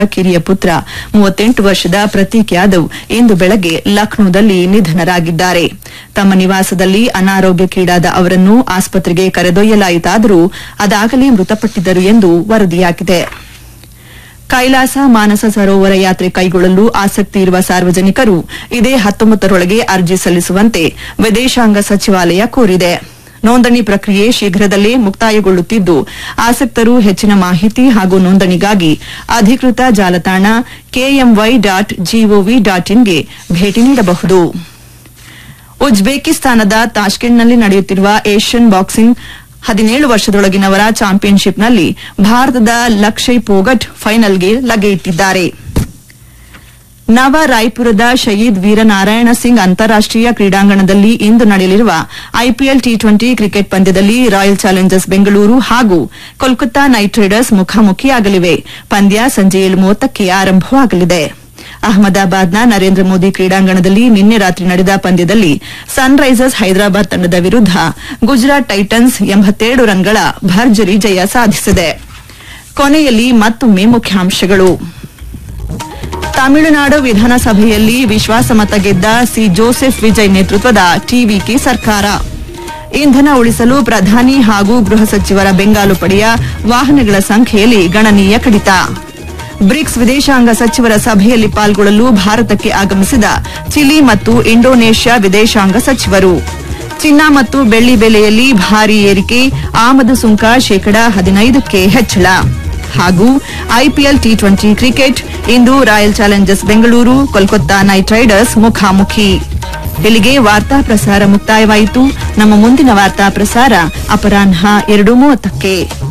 ಕಿರಿಯ ಪುತ್ರ ಮೂವತ್ತೆಂಟು ವರ್ಷದ ಪ್ರತೀಕ್ ಯಾದವ್ ಇಂದು ಬೆಳಗ್ಗೆ ಲಕ್ನೋದಲ್ಲಿ ನಿಧನರಾಗಿದ್ದಾರೆ ತಮ್ಮ ನಿವಾಸದಲ್ಲಿ ಅನಾರೋಗ್ಯಕ್ಕೀಡಾದ ಅವರನ್ನು ಆಸ್ಪತ್ರೆಗೆ ಕರೆದೊಯ್ಯಲಾಯಿತಾದರೂ ಅದಾಗಲೇ ಮೃತಪಟ್ಟಿದ್ದರು ಎಂದು ವರದಿಯಾಗಿದೆ ಕೈಲಾಸ ಮಾನಸ ಸರೋವರ ಯಾತ್ರೆ ಕೈಗೊಳ್ಳಲು ಆಸಕ್ತಿ ಇರುವ ಸಾರ್ವಜನಿಕರು ಇದೇ ಹತ್ತೊಂಬತ್ತರೊಳಗೆ ಅರ್ಜಿ ಸಲ್ಲಿಸುವಂತೆ ವಿದೇಶಾಂಗ ಸಚಿವಾಲಯ ಕೋರಿದೆ ನೋಂದಣಿ ಪ್ರಕ್ರಿಯೆ ಶೀಘ್ರದಲ್ಲೇ ಮುಕ್ತಾಯಗೊಳ್ಳುತ್ತಿದ್ದು ಆಸಕ್ತರು ಹೆಚ್ಚಿನ ಮಾಹಿತಿ ಹಾಗೂ ನೋಂದಣಿಗಾಗಿ ಅಧಿಕೃತ ಜಾಲತಾಣ ಕೆಎಂವೈ ಡಾಟ್ ಜಿಒವಿ ಡಾಟ್ ಇನ್ಗೆ ಭೇಟಿ ನೀಡಬಹುದು ಉಜ್ಬೇಕಿಸ್ತಾನದ ತಾಷ್ಕೆಂಟ್ನಲ್ಲಿ ನಡೆಯುತ್ತಿರುವ ಏಷ್ಯನ್ ಬಾಕ್ಸಿಂಗ್ ಹದಿನೇಳು ವರ್ಷದೊಳಗಿನವರ ಚಾಂಪಿಯನ್ಶಿಪ್ನಲ್ಲಿ ಭಾರತದ ಲಕ್ಷಯ್ ಪೋಗಟ್ ಫೈನಲ್ಗೆ ಲಗೆಯಿಟ್ಟಿದ್ದಾರೆ ನವ ರಾಯ್ಪುರದ ಶಹೀದ್ ವೀರನಾರಾಯಣ ಸಿಂಗ್ ಅಂತಾರಾಷ್ಟೀಯ ಕ್ರೀಡಾಂಗಣದಲ್ಲಿ ಇಂದು ನಡೆಯಲಿರುವ ಐಪಿಎಲ್ ಟಿ ಟ್ವೆಂಟಿ ಕ್ರಿಕೆಟ್ ಪಂದ್ಯದಲ್ಲಿ ರಾಯಲ್ ಚಾಲೆಂಜರ್ಸ್ ಬೆಂಗಳೂರು ಹಾಗೂ ಕೋಲ್ಕತಾ ನೈಟ್ ರೈಡರ್ಸ್ ಮುಖಾಮುಖಿಯಾಗಲಿವೆ ಪಂದ್ಯ ಸಂಜೆ ಏಳು ಮೂವತ್ತಕ್ಕೆ ಆರಂಭವಾಗಲಿದೆ ಅಹಮದಾಬಾದ್ನ ನರೇಂದ್ರ ಮೋದಿ ಕ್ರೀಡಾಂಗಣದಲ್ಲಿ ನಿನ್ನೆ ರಾತ್ರಿ ನಡೆದ ಪಂದ್ಯದಲ್ಲಿ ಸನ್ ರೈಸರ್ಸ್ ಹೈದರಾಬಾದ್ ತಂಡದ ವಿರುದ್ಧ ಗುಜರಾತ್ ಟೈಟನ್ಸ್ ಎಂಬತ್ತೇಳು ರನ್ಗಳ ಭರ್ಜರಿ ಜಯ ಸಾಧಿಸಿದೆ ಕೊನೆಯಲ್ಲಿ ಮತ್ತೊಮ್ಮೆ ಮುಖ್ಯಾಂಶಗಳು ತಮಿಳುನಾಡು ವಿಧಾನಸಭೆಯಲ್ಲಿ ವಿಶ್ವಾಸಮತ ಗೆದ್ದ ಸಿ ಜೋಸೆಫ್ ವಿಜಯ್ ನೇತೃತ್ವದ ಟಿವಿಕೆ ಸರ್ಕಾರ ಇಂಧನ ಉಳಿಸಲು ಪ್ರಧಾನಿ ಹಾಗೂ ಗೃಹ ಸಚಿವರ ಬೆಂಗಾಲು ಪಡೆಯ ವಾಹನಗಳ ಸಂಖ್ಯೆಯಲ್ಲಿ ಗಣನೀಯ ಕಡಿತ ಬ್ರಿಕ್ಸ್ ವಿದೇಶಾಂಗ ಸಚಿವರ ಸಭೆಯಲ್ಲಿ ಪಾಲ್ಗೊಳ್ಳಲು ಭಾರತಕ್ಕೆ ಆಗಮಿಸಿದ ಚಿಲಿ ಮತ್ತು ಇಂಡೋನೇಷ್ಯಾ ವಿದೇಶಾಂಗ ಸಚಿವರು ಚಿನ್ನ ಮತ್ತು ಬೆಳ್ಳಿ ಬೆಲೆಯಲ್ಲಿ ಭಾರೀ ಏರಿಕೆ ಆಮದು ಸುಂಕ ಶೇಕಡಾ ಹದಿನೈದಕ್ಕೆ ಹೆಚ್ಚಳ ಹಾಗೂ ಐಪಿಎಲ್ ಟಿ ಟ್ವೆಂಟಿ ಕ್ರಿಕೆಟ್ ಇಂದು royal challengers Bengaluru Kolkata knight riders ಮುಖಾಮುಖಿ ಇಲ್ಲಿಗೆ ವಾರ್ತಾ ಪ್ರಸಾರ ಮುಕ್ತಾಯವಾಯಿತು ನಮ್ಮ ಮುಂದಿನ ವಾರ್ತಾ ಪ್ರಸಾರ ಅಪರಾಹ್ನ ಎರಡು ಮೂವತ್ತಕ್ಕೆ